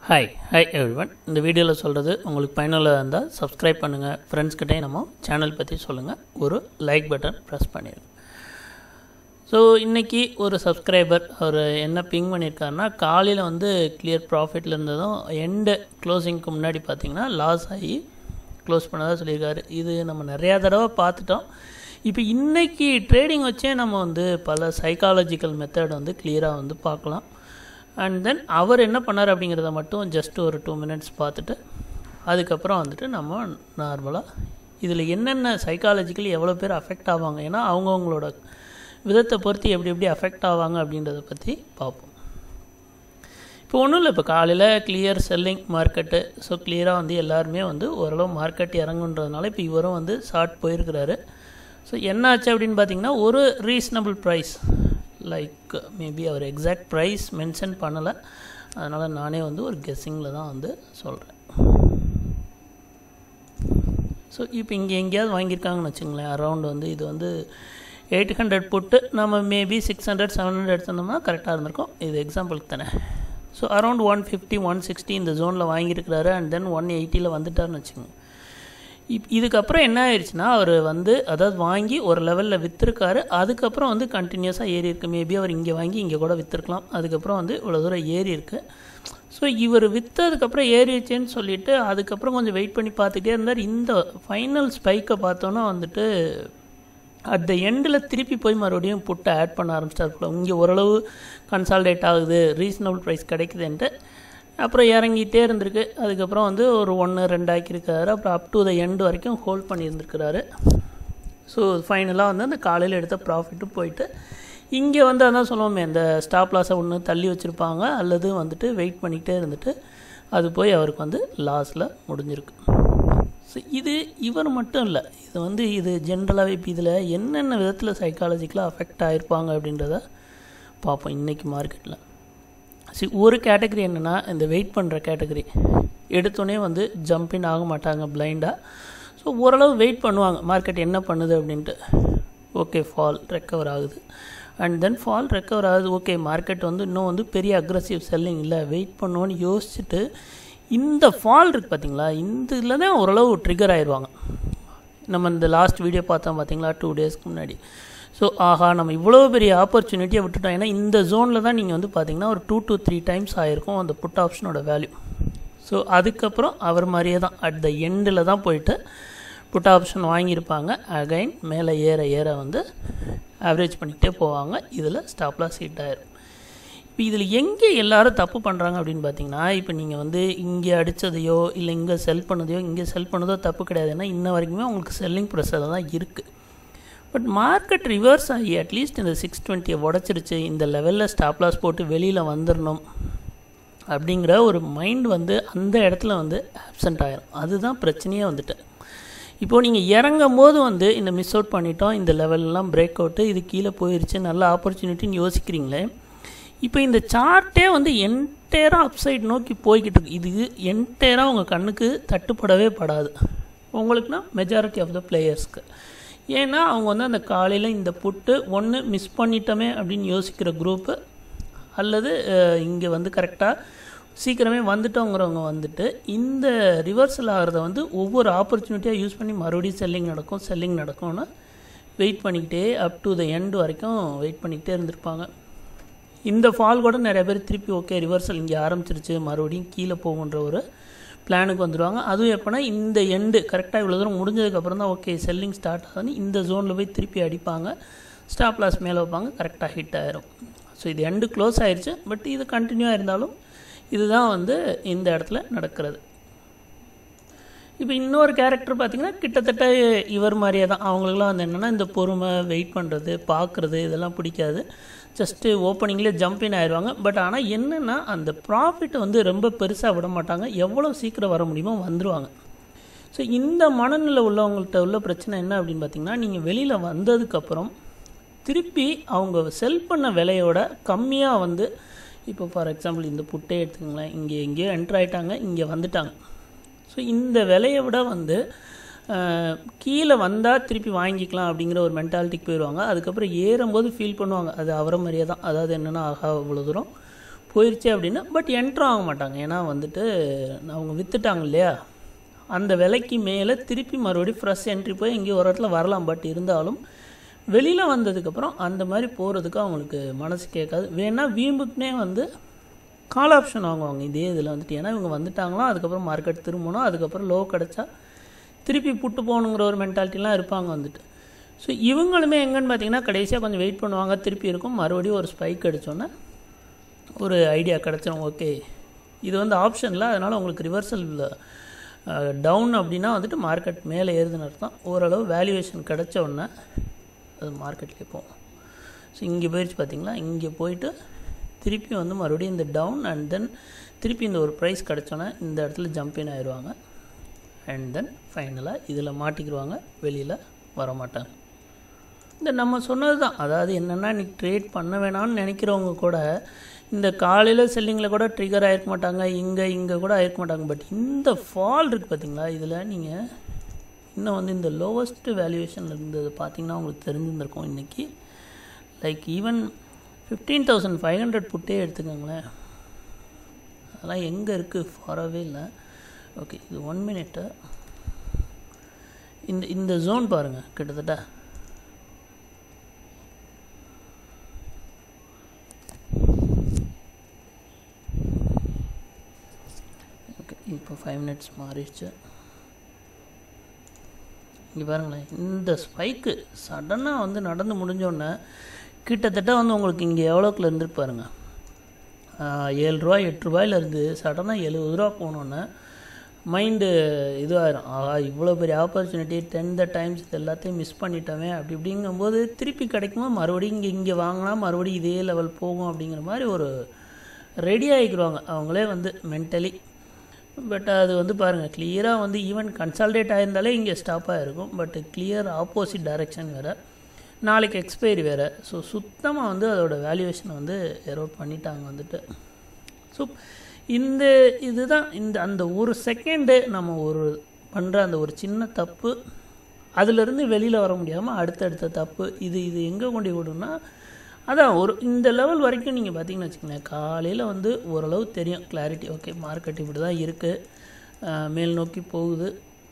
hi hi everyone இந்த வீடியோவில் சொல்கிறது உங்களுக்கு பயனுள்ளதாக இருந்தால் சப்ஸ்கிரைப் பண்ணுங்கள் ஃப்ரெண்ட்ஸ்கிட்டே நம்ம சேனல் பற்றி சொல்லுங்கள் ஒரு லைக் பட்டன் ப்ரெஸ் பண்ணிடுங்க ஸோ இன்றைக்கி ஒரு சப்ஸ்கிரைபர் அவர் என்ன பிங் பண்ணியிருக்காருன்னா காலையில் வந்து கிளியர் ப்ராஃபிட்டில் இருந்ததும் எண்டு க்ளோசிங்க்கு முன்னாடி பார்த்தீங்கன்னா லாஸ் ஆகி க்ளோஸ் பண்ணதாக சொல்லியிருக்காரு இது நம்ம நிறையா தடவை பார்த்துட்டோம் இப்போ இன்றைக்கி ட்ரேடிங் வச்சே நம்ம வந்து பல சைக்காலஜிக்கல் மெத்தட் வந்து கிளியராக வந்து பார்க்கலாம் அண்ட் தென் அவர் என்ன பண்ணார் அப்படிங்கிறத மட்டும் ஜஸ்ட் ஒரு டூ மினிட்ஸ் பார்த்துட்டு அதுக்கப்புறம் வந்துட்டு நம்ம நார்மலாக இதில் என்னென்ன சைக்காலஜிக்கலி எவ்வளோ பேர் அஃபெக்ட் ஆவாங்க ஏன்னா அவங்கவுங்களோட விதத்தை பொறுத்து எப்படி எப்படி அஃபெக்ட் ஆவாங்க அப்படின்றத பற்றி பார்ப்போம் இப்போ ஒன்றும் இல்லை இப்போ காலையில் கிளியர் செல்லிங் மார்க்கெட்டு ஸோ கிளியராக வந்து எல்லாருமே வந்து ஓரளவு மார்க்கெட் இறங்குன்றதுனால இப்போ இவரும் வந்து ஷார்ட் போயிருக்கிறாரு ஸோ என்ன ஆச்சு அப்படின்னு பார்த்தீங்கன்னா ஒரு ரீசனபிள் ப்ரைஸ் லைக் மேபி அவர் எக்ஸாக்ட் ப்ரைஸ் மென்ஷன் பண்ணலை அதனால் நானே வந்து ஒரு கெஸ்ஸிங்கில் தான் வந்து சொல்கிறேன் ஸோ இப்போ இங்கே எங்கேயாவது வாங்கியிருக்காங்கன்னு வச்சுங்களேன் அரௌண்ட் வந்து இது வந்து எயிட் ஹண்ட்ரட் போட்டு நம்ம maybe six hundred seven hundred எடுத்திருந்தோம்னா கரெக்டாக இருந்திருக்கும் இது எக்ஸாம்பிளுக்கு தானே so around one fifty one sixty இந்த ஜோனில் வாங்கியிருக்கிறாரு அண்ட் தென் ஒன் எயிட்டியில் வந்துட்டார்னு வச்சுக்கோங்க இப் இதுக்கப்புறம் என்ன ஆயிடுச்சுன்னா அவர் வந்து அதாவது வாங்கி ஒரு லெவலில் விற்றுருக்காரு அதுக்கப்புறம் வந்து கண்டினியூஸாக ஏறி இருக்கு மேபி அவர் இங்கே வாங்கி இங்கே கூட விற்றுருக்கலாம் அதுக்கப்புறம் வந்து இவ்வளோ தூரம் ஏறி இருக்கு ஸோ இவர் விற்றதுக்கப்புறம் ஏறிடுச்சேன்னு சொல்லிவிட்டு அதுக்கப்புறம் கொஞ்சம் வெயிட் பண்ணி பார்த்துட்டே இருந்தார் இந்த ஃபைனல் ஸ்பைக்கை பார்த்தோன்னா வந்துட்டு அட் த எண்டில் திருப்பி போய் மறுபடியும் புட்டை ஆட் பண்ண ஆரம்பிச்சிட்டார் போல இங்கே ஓரளவு கன்சால்டேட் ஆகுது ரீசனபிள் ப்ரைஸ் கிடைக்குதுன்ட்டு அப்புறம் இறங்கிட்டே இருந்திருக்கு அதுக்கப்புறம் வந்து ஒரு ஒன்று ரெண்டு ஆக்கியிருக்காரு அப்புறம் அப் டு த எண்டு வரைக்கும் ஹோல்ட் பண்ணியிருந்துருக்கிறாரு ஸோ ஃபைனலாக வந்து அந்த காலையில் எடுத்த ப்ராஃபிட்டும் போயிட்டு இங்கே வந்து அதான் சொல்லுவோமே இந்த ஸ்டாப் லாஸை ஒன்று தள்ளி வச்சுருப்பாங்க அல்லது வந்துட்டு வெயிட் பண்ணிக்கிட்டே இருந்துட்டு அது போய் அவருக்கு வந்து லாஸில் முடிஞ்சிருக்கு ஸோ இது இவர் மட்டும் இல்லை இது வந்து இது ஜென்ரலாகவே இப்போ இதில் என்னென்ன விதத்தில் சைக்காலஜிக்கலாக அஃபெக்ட் ஆகிருப்பாங்க அப்படின்றத பார்ப்போம் இன்றைக்கி மார்க்கெட்டில் சி ஒரு கேட்டகரி என்னென்னா இந்த வெயிட் பண்ணுற கேட்டகரி எடுத்தோடனே வந்து ஜம்பின் ஆக மாட்டாங்க பிளைண்டாக ஸோ ஓரளவு வெயிட் பண்ணுவாங்க மார்க்கெட் என்ன பண்ணுது அப்படின்ட்டு ஓகே ஃபால் ரெக்கவர் ஆகுது அண்ட் தென் ஃபால் ரெக்கவர் ஆகுது ஓகே மார்க்கெட் வந்து இன்னும் வந்து பெரிய அக்ரஸிவ் செல்லிங் இல்லை வெயிட் பண்ணுவோன்னு யோசிச்சுட்டு இந்த ஃபால் இருக்குது பார்த்தீங்களா இந்த இதில் தான் ஓரளவு ட்ரிகர் ஆயிடுவாங்க நம்ம இந்த லாஸ்ட் வீடியோ பார்த்தோம் பார்த்தீங்களா டூ டேஸ்க்கு முன்னாடி ஸோ ஆஹா நம்ம இவ்வளோ பெரிய ஆப்பர்ச்சுனிட்டியை விட்டுட்டோம் ஏன்னா இந்த ஜோனில் தான் நீங்கள் வந்து பார்த்தீங்கன்னா ஒரு டூ டு த்ரீ டைம்ஸ் ஆகிருக்கும் அந்த புட் ஆப்ஷனோட வேல்யூ ஸோ அதுக்கப்புறம் அவர் மாதிரியே தான் அட் த எண்டில் தான் போயிட்டு புட் ஆப்ஷன் வாங்கியிருப்பாங்க அகைன் மேலே ஏற ஏற வந்து ஆவரேஜ் பண்ணிக்கிட்டே போவாங்க இதில் ஸ்டாப்லாஸ் ஹிட் ஆயிரும் இப்போ இதில் எங்கே எல்லோரும் தப்பு பண்ணுறாங்க அப்படின்னு பார்த்தீங்கன்னா இப்போ நீங்கள் வந்து இங்கே அடித்ததையோ இல்லை இங்கே செல் பண்ணதையோ இங்கே செல் பண்ணதோ தப்பு கிடையாது ஏன்னா இன்ன வரைக்குமே உங்களுக்கு செல்லிங் ப்ரெஷர் தான் இருக்குது பட் மார்க்கெட் ரிவர்ஸ் ஆகி அட்லீஸ்ட் இந்த சிக்ஸ் டுவெண்ட்டியை உடச்சிருச்சு இந்த லெவலில் ஸ்டாப் லாஸ் போட்டு வெளியில் வந்துடணும் அப்படிங்கிற ஒரு மைண்ட் வந்து அந்த இடத்துல வந்து ஆப்சண்ட் ஆகிரும் அதுதான் பிரச்சனையே வந்துட்டு இப்போது நீங்கள் இறங்கும் போது வந்து இந்த மிஸ் அவுட் பண்ணிட்டோம் இந்த லெவல்லாம் பிரேக் அவுட்டு இது கீழே போயிடுச்சு நல்ல ஆப்பர்ச்சுனிட்டின்னு யோசிக்கிறீங்களே இப்போ இந்த சார்ட்டே வந்து என்டையராக அப்சைட் நோக்கி போய்கிட்டு இருக்கு இது என்டையராக உங்கள் கண்ணுக்கு தட்டுப்படவே படாது உங்களுக்குனா மெஜாரிட்டி ஆஃப் த பிளேயர்ஸ்க்கு ஏன்னா அவங்க வந்து அந்த காலையில் இந்த புட்டு ஒன்று மிஸ் பண்ணிட்டோமே அப்படின்னு யோசிக்கிற குரூப்பு அல்லது இங்கே வந்து கரெக்டாக சீக்கிரமே வந்துட்டோங்கிறவங்க வந்துட்டு இந்த ரிவர்சல் ஆகிறத வந்து ஒவ்வொரு ஆப்பர்ச்சுனிட்டியாக யூஸ் பண்ணி மறுபடியும் செல்லிங் நடக்கும் செல்லிங் நடக்கும்னு வெயிட் பண்ணிக்கிட்டே அப் டு த எண்டு வரைக்கும் வெயிட் பண்ணிக்கிட்டே இருந்திருப்பாங்க இந்த ஃபால் கூட நிறைய பேர் திருப்பி ஓகே ரிவர்சல் இங்கே ஆரம்பிச்சிருச்சு மறுபடியும் கீழே போகுன்ற ஒரு பிளானுக்கு வந்துடுவாங்க அதுவும் எப்போனா இந்த எண்டு கரெக்டாக இவ்வளோ தூரம் முடிஞ்சதுக்கப்புறம் தான் ஓகே செல்லிங் ஸ்டார்ட் ஆகுதுன்னு இந்த ஜோனில் போய் திருப்பி அடிப்பாங்க ஸ்டாப் லாஸ் மேலே வைப்பாங்க கரெக்டாக ஹிட் ஆயிரும் ஸோ இது எண்டு க்ளோஸ் ஆயிடுச்சு பட் இது கண்டினியூவாக இருந்தாலும் இதுதான் வந்து இந்த இடத்துல நடக்கிறது இப்போ இன்னொரு கேரக்டர் பார்த்திங்கன்னா கிட்டத்தட்ட இவர் மாதிரியே தான் அவங்களுக்குலாம் வந்து என்னென்னா இந்த பொறுமை வெயிட் பண்ணுறது பார்க்குறது இதெல்லாம் பிடிக்காது ஜஸ்ட்டு ஓப்பனிங்லேயே ஜம்பின் ஆயிடுவாங்க பட் ஆனால் என்னென்னா அந்த ப்ராஃபிட் வந்து ரொம்ப பெருசாக விட மாட்டாங்க எவ்வளோ சீக்கிரம் வர முடியுமோ வந்துடுவாங்க ஸோ இந்த மனநிலை உள்ளவங்கள்ட்ட உள்ள பிரச்சனை என்ன அப்படின்னு பார்த்தீங்கன்னா நீங்கள் வெளியில் வந்ததுக்கப்புறம் திருப்பி அவங்க செல் பண்ண விலையோட கம்மியாக வந்து இப்போ ஃபார் எக்ஸாம்பிள் இந்த புட்டே எடுத்துக்கங்களேன் இங்கே எங்கேயோ என்ட்ரு ஆகிட்டாங்க இங்கே வந்துட்டாங்க ஸோ இந்த விலையை விட வந்து கீழே வந்தால் திருப்பி வாங்கிக்கலாம் அப்படிங்கிற ஒரு மென்டாலிட்டிக்கு போயிடுவாங்க அதுக்கப்புறம் ஏறும்போது ஃபீல் பண்ணுவாங்க அது அவரை மாதிரியே தான் அதாவது என்னென்னா ஆகா இவ்வளோ தூரம் போயிடுச்சு அப்படின்னா பட் என்ட்ரும் ஆக மாட்டாங்க ஏன்னா வந்துட்டு அவங்க விற்றுட்டாங்க இல்லையா அந்த விலைக்கு மேலே திருப்பி மறுபடியும் ஃப்ரெஷ் என்ட்ரி போய் எங்கேயும் ஒரு இடத்துல வரலாம் பட் இருந்தாலும் வெளியில் வந்ததுக்கப்புறம் அந்த மாதிரி போகிறதுக்கு அவங்களுக்கு மனசு கேட்காது வேணால் வீம்புக்குனே வந்து கால் ஆப்ஷன் வாங்குவாங்க இதே இதில் வந்துட்டு ஏன்னா இவங்க வந்துட்டாங்களா அதுக்கப்புறம் மார்க்கெட் திரும்பணும் அதுக்கப்புறம் லோ கிடச்சா திருப்பி புட்டு போகணுங்கிற ஒரு மென்டாலிட்டிலாம் இருப்பாங்க வந்துட்டு ஸோ இவங்களுமே எங்கன்னு பார்த்தீங்கன்னா கடைசியாக கொஞ்சம் வெயிட் பண்ணுவாங்க திருப்பி இருக்கும் மறுபடியும் ஒரு ஸ்பைக் அடித்தோன்னே ஒரு ஐடியா கிடச்சிரும் ஓகே இது வந்து ஆப்ஷனில் அதனால் உங்களுக்கு ரிவர்சல் டவுன் அப்படின்னா வந்துட்டு மார்க்கெட் மேலே ஏறுதுன்னு அர்த்தம் ஓரளவு வேல்யூவேஷன் கிடச்ச உடனே அது மார்க்கெட்லேயே போகும் ஸோ இங்கே போயிடுச்சு பார்த்தீங்களா இங்கே போயிட்டு திருப்பி வந்து மறுபடியும் இந்த டவுன் அண்ட் தென் திருப்பி இந்த ஒரு ப்ரைஸ் கிடச்சோன்னே இந்த இடத்துல ஜம்பின் ஆயிடுவாங்க அண்ட் தென் ஃபைனலாக இதில் மாட்டிக்கிடுவாங்க வெளியில் வர மாட்டாங்க இந்த நம்ம சொன்னது தான் அதாவது என்னென்னா நீ ட்ரேட் பண்ண வேணாம்னு நினைக்கிறவங்க கூட இந்த காலையில் செல்லிங்கில் கூட ட்ரிகர் ஆகிருக்க மாட்டாங்க இங்கே இங்கே கூட ஆகிருக்க மாட்டாங்க பட் இந்த ஃபால் இருக்குது பார்த்தீங்களா இதில் நீங்கள் இன்னும் வந்து இந்த லோவஸ்ட் வேல்யூவேஷன் இருந்தது பார்த்தீங்கன்னா உங்களுக்கு தெரிஞ்சிருந்திருக்கும் இன்றைக்கி like even fifteen thousand five hundred புட்டே எடுத்துக்கோங்களேன் அதெல்லாம் எங்கே இருக்குது ஃபாராகவே இல்லை ஓகே இது ஒன் மினிட்டு இந்த இந்த ஜோன் பாருங்கள் கிட்டத்தட்ட ஓகே இப்போ ஃபைவ் மினிட்ஸ் மாறிடுச்சு இங்கே பாருங்களேன் இந்த ஸ்பைக்கு சடனாக வந்து நடந்து முடிஞ்சோடனே கிட்டத்தட்ட வந்து உங்களுக்கு இங்கே எவ்வளோக்குள்ள இருந்துட்டு பாருங்க ஏழு ரூபா எட்டு ரூபாயிலேருந்து சடனாக எழுபது ரூபா போனோன்னே மைண்டு இதுவாயிரும் ஆஹா இவ்வளோ பெரிய ஆப்பர்ச்சுனிட்டி டென் த டைம்ஸ் இது எல்லாத்தையும் மிஸ் பண்ணிட்டோமே அப்படி இப்படிங்கும்போது திருப்பி கிடைக்குமா மறுபடியும் இங்கே இங்கே வாங்கினா மறுபடியும் இதே லெவல் போகும் அப்படிங்கிற மாதிரி ஒரு ரெடி ஆகிக்கிடுவாங்க அவங்களே வந்து மென்டலி பட் அது வந்து பாருங்கள் கிளியராக வந்து ஈவன் கன்சால்டேட் ஆயிருந்தாலே இங்கே ஸ்டாப் ஆகிருக்கும் பட் கிளியர் ஆப்போசிட் டைரெக்ஷன் வேறு நாளைக்கு எக்ஸ்பைரி வேறு ஸோ சுத்தமாக வந்து அதோட வேல்யூவேஷனை வந்து எரோட் பண்ணிட்டாங்க வந்துட்டு ஸோ இந்த இதுதான் இந்த அந்த ஒரு செகண்டு நம்ம ஒரு பண்ணுற அந்த ஒரு சின்ன தப்பு அதிலிருந்து வெளியில் வர முடியாமல் அடுத்தடுத்த தப்பு இது இது எங்கே கொண்டு விடும்னா அதான் ஒரு இந்த லெவல் வரைக்கும் நீங்கள் பார்த்தீங்கன்னு வச்சுக்கோங்களேன் காலையில் வந்து ஓரளவு தெரியும் கிளாரிட்டி ஓகே மார்க்கெட் இப்படி தான் இருக்குது மேல் நோக்கி போகுது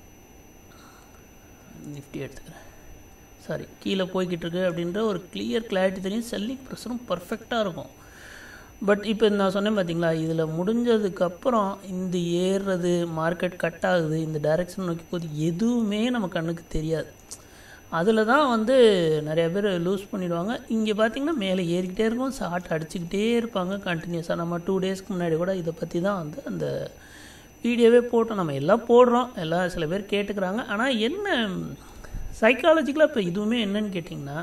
நிஃப்டி எடுத்துக்கிறேன் சாரி கீழே போய்கிட்டு இருக்கு அப்படின்ற ஒரு கிளியர் கிளாரிட்டி தெரியும் செல்லிங் ப்ரெஷரும் பர்ஃபெக்டாக இருக்கும் பட் இப்போ நான் சொன்னேன் பார்த்தீங்களா இதில் முடிஞ்சதுக்கப்புறம் இந்த ஏறுறது மார்க்கெட் கட் ஆகுது இந்த டைரெக்ஷன் நோக்கி போகுது எதுவுமே நம்ம கண்ணுக்கு தெரியாது அதில் தான் வந்து நிறைய பேர் லூஸ் பண்ணிடுவாங்க இங்கே பார்த்தீங்கன்னா மேலே ஏறிக்கிட்டே இருக்கும் ஷார்ட் அடிச்சுக்கிட்டே இருப்பாங்க கண்டினியூஸாக நம்ம டூ டேஸ்க்கு முன்னாடி கூட இதை பற்றி தான் வந்து அந்த வீடியோவே போட்டோம் நம்ம எல்லாம் போடுறோம் எல்லாம் சில பேர் கேட்டுக்கிறாங்க ஆனால் என்ன சைக்காலஜிக்கலாக இப்போ இதுவுமே என்னன்னு கேட்டிங்கன்னா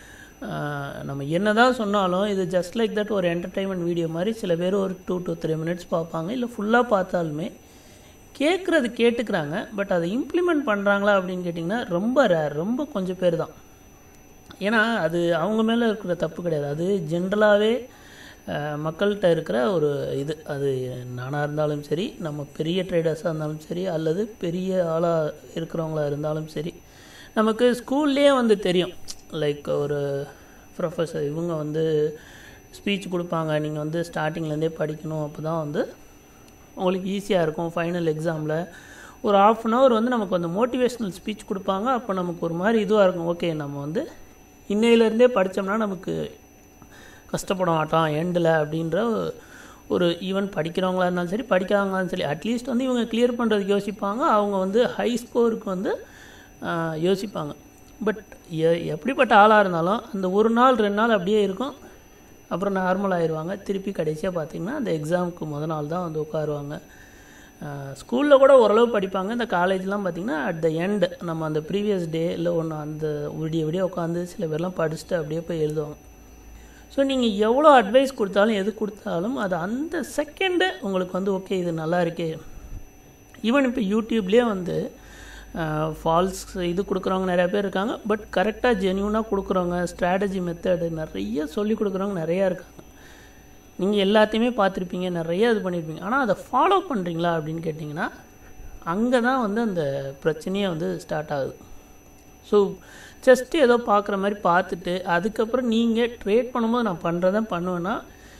நம்ம என்ன தான் சொன்னாலும் இது ஜஸ்ட் லைக் தட் ஒரு என்டர்டைன்மெண்ட் வீடியோ மாதிரி சில பேர் ஒரு டூ டு த்ரீ மினிட்ஸ் பார்ப்பாங்க இல்லை ஃபுல்லாக பார்த்தாலுமே கேட்குறது கேட்டுக்கிறாங்க பட் அதை இம்ப்ளிமெண்ட் பண்ணுறாங்களா அப்படின்னு கேட்டிங்கன்னா ரொம்ப ரேர் ரொம்ப கொஞ்சம் பேர் தான் ஏன்னா அது அவங்க மேலே இருக்கிற தப்பு கிடையாது அது ஜென்ரலாகவே மக்கள்கிட்ட இருக்கிற ஒரு இது அது நானாக இருந்தாலும் சரி நம்ம பெரிய ட்ரேடர்ஸாக இருந்தாலும் சரி அல்லது பெரிய ஆளாக இருக்கிறவங்களா இருந்தாலும் சரி நமக்கு ஸ்கூல்லேயே வந்து தெரியும் லைக் ஒரு ப்ரொஃபஸர் இவங்க வந்து ஸ்பீச் கொடுப்பாங்க நீங்கள் வந்து ஸ்டார்டிங்லேருந்தே படிக்கணும் அப்போ தான் வந்து உங்களுக்கு ஈஸியாக இருக்கும் ஃபைனல் எக்ஸாமில் ஒரு ஆஃப் அன் ஹவர் வந்து நமக்கு அந்த மோட்டிவேஷ்னல் ஸ்பீச் கொடுப்பாங்க அப்போ நமக்கு ஒரு மாதிரி இதுவாக இருக்கும் ஓகே நம்ம வந்து இன்னையிலேருந்தே படித்தோம்னா நமக்கு கஷ்டப்பட மாட்டோம் எண்டில் அப்படின்ற ஒரு ஈவன் படிக்கிறவங்களா இருந்தாலும் சரி படிக்காதவங்களாலும் சரி அட்லீஸ்ட் வந்து இவங்க கிளியர் பண்ணுறதுக்கு யோசிப்பாங்க அவங்க வந்து ஹை ஸ்கோருக்கு வந்து யோசிப்பாங்க பட் எ எப்படிப்பட்ட ஆளாக இருந்தாலும் அந்த ஒரு நாள் ரெண்டு நாள் அப்படியே இருக்கும் அப்புறம் நார்மல் ஆயிடுவாங்க திருப்பி கடைசியாக பார்த்திங்கன்னா அந்த எக்ஸாமுக்கு முத நாள் தான் வந்து உட்காருவாங்க ஸ்கூலில் கூட ஓரளவு படிப்பாங்க இந்த காலேஜ்லாம் பார்த்திங்கன்னா அட் த எண்ட் நம்ம அந்த ப்ரீவியஸ் டே இல்லை ஒன்று அந்த விடிய விடிய உட்காந்து சில பேர்லாம் படிச்சுட்டு அப்படியே போய் எழுதுவாங்க ஸோ நீங்கள் எவ்வளோ அட்வைஸ் கொடுத்தாலும் எது கொடுத்தாலும் அது அந்த செகண்டு உங்களுக்கு வந்து ஓகே இது நல்லா இருக்கே ஈவன் இப்போ யூடியூப்லேயே வந்து ஃபால்ஸ் இது கொடுக்குறவங்க நிறையா பேர் இருக்காங்க பட் கரெக்டாக ஜென்யூனாக கொடுக்குறவங்க ஸ்ட்ராட்டஜி மெத்தடு நிறைய சொல்லி கொடுக்குறவங்க நிறையா இருக்காங்க நீங்கள் எல்லாத்தையுமே பார்த்துருப்பீங்க நிறைய இது பண்ணியிருப்பீங்க ஆனால் அதை ஃபாலோ பண்ணுறீங்களா அப்படின்னு கேட்டிங்கன்னா அங்கே தான் வந்து அந்த பிரச்சனையே வந்து ஸ்டார்ட் ஆகுது ஸோ ஜஸ்ட்டு ஏதோ பார்க்குற மாதிரி பார்த்துட்டு அதுக்கப்புறம் நீங்கள் ட்ரேட் பண்ணும்போது நான் பண்ணுறதான் பண்ணுவேன்னா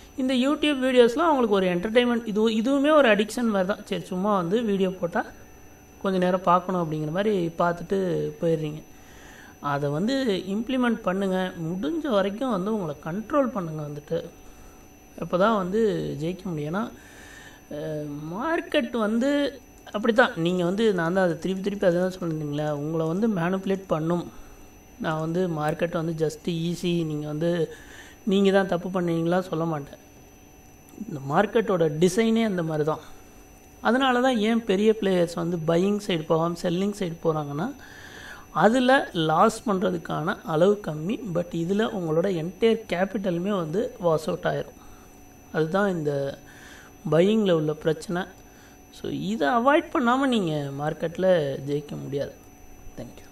இந்த யூடியூப் வீடியோஸ்லாம் அவங்களுக்கு ஒரு என்டர்டெயின்மெண்ட் இது இதுவுமே ஒரு அடிக்ஷன் மாதிரி தான் சரி சும்மா வந்து வீடியோ போட்டால் கொஞ்ச நேரம் பார்க்கணும் அப்படிங்கிற மாதிரி பார்த்துட்டு போயிடுறீங்க அதை வந்து இம்ப்ளிமெண்ட் பண்ணுங்கள் முடிஞ்ச வரைக்கும் வந்து உங்களை கண்ட்ரோல் பண்ணுங்கள் வந்துட்டு அப்போ தான் வந்து ஜெயிக்க முடியும் ஏன்னா மார்க்கெட் வந்து அப்படி தான் நீங்கள் வந்து நான் தான் அதை திருப்பி திருப்பி அதை தான் சொல்லியிருந்தீங்களே உங்களை வந்து மேனுப்புலேட் பண்ணும் நான் வந்து மார்க்கெட் வந்து ஜஸ்ட்டு ஈஸி நீங்கள் வந்து நீங்கள் தான் தப்பு பண்ணுவீங்களா சொல்ல மாட்டேன் இந்த மார்க்கெட்டோட டிசைனே அந்த மாதிரி தான் அதனால தான் ஏன் பெரிய பிளேயர்ஸ் வந்து பையிங் சைடு போகாமல் செல்லிங் சைடு போகிறாங்கன்னா அதில் லாஸ் பண்ணுறதுக்கான அளவு கம்மி பட் இதில் உங்களோட என்டையர் கேபிட்டலுமே வந்து வாஷ் அவுட் ஆயிரும் அதுதான் இந்த பையிங்கில் உள்ள பிரச்சனை ஸோ இதை அவாய்ட் பண்ணாமல் நீங்கள் மார்க்கெட்டில் ஜெயிக்க முடியாது தேங்க்யூ